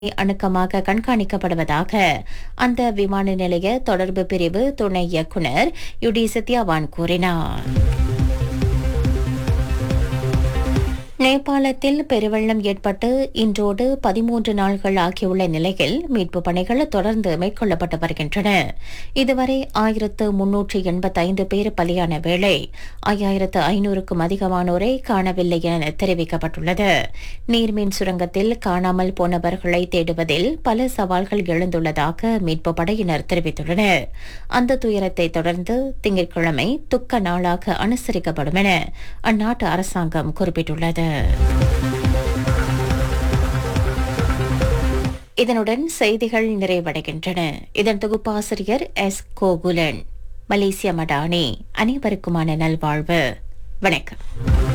அணுக்கமாக கண்காணிக்கப்படுவதாக அந்த விமான நிலைய தொடர்பு பிரிவு துணை இயக்குநர் யுடி சத்யாவான் கூறினார் நேபாளத்தில் பெருவெள்ளம் ஏற்பட்டு இன்றோடு பதிமூன்று நாள்கள் ஆகியுள்ள நிலையில் மீட்பு பணிகள் தொடர்ந்து மேற்கொள்ளப்பட்டு வருகின்றன இதுவரை ஆயிரத்து முன்னூற்று எண்பத்தைந்து பேர் பலியான வேளை ஐயாயிரத்து ஐநூறுக்கும் அதிகமானோரை காணவில்லை என தெரிவிக்கப்பட்டுள்ளது நீர்மின் சுரங்கத்தில் காணாமல் போனவர்களை தேடுவதில் பல சவால்கள் எழுந்துள்ளதாக மீட்பு படையினர் தெரிவித்துள்ளனர் அந்த துயரத்தை தொடர்ந்து திங்கட்கிழமை துக்க நாளாக அனுசரிக்கப்படும் என அந்நாட்டு அரசாங்கம் குறிப்பிட்டுள்ளது இதனுடன் செய்திகள் நிறைவடைகின்றன இதன் தொகுப்பாசிரியர் எஸ் கோகுலன் மலேசிய மடானி அனைவருக்குமான நல்வாழ்வு வணக்கம்